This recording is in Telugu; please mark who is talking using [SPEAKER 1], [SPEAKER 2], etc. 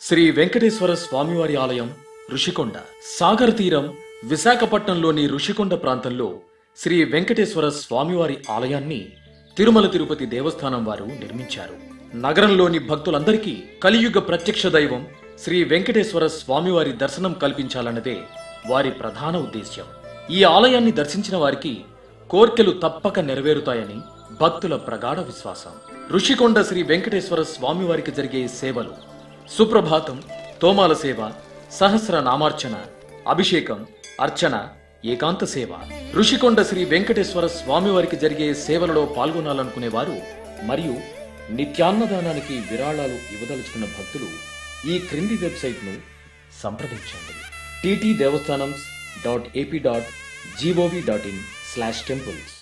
[SPEAKER 1] శ్రీ వెంకటేశ్వర స్వామివారి ఆలయం ఋషికొండ సాగర్ తీరం విశాఖపట్నంలోని ఋషికొండ ప్రాంతంలో శ్రీ వెంకటేశ్వర స్వామివారి ఆలయాన్ని తిరుమల తిరుపతి దేవస్థానం వారు నిర్మించారు నగరంలోని భక్తులందరికీ కలియుగ ప్రత్యక్ష దైవం శ్రీ వెంకటేశ్వర స్వామివారి దర్శనం కల్పించాలన్నదే వారి ప్రధాన ఉద్దేశ్యం ఈ ఆలయాన్ని దర్శించిన వారికి కోర్కెలు తప్పక నెరవేరుతాయని భక్తుల ప్రగాఢ విశ్వాసం ఋషికొండ శ్రీ వెంకటేశ్వర స్వామివారికి జరిగే సేవలు సుప్రభాతం తోమాల సేవ సహస్ర నామార్చన అభిషేకం అర్చన ఏకాంత సేవ ఋషికొండ శ్రీ వెంకటేశ్వర స్వామివారికి జరిగే సేవలలో పాల్గొనాలనుకునేవారు మరియు నిత్యాన్నదానానికి విరాళాలు ఇవ్వదలుచుకున్న భక్తులు ఈ క్రింది వెబ్సైట్ను సంప్రదించండి TT Devasthanam dot AP dot GOV dot in slash temples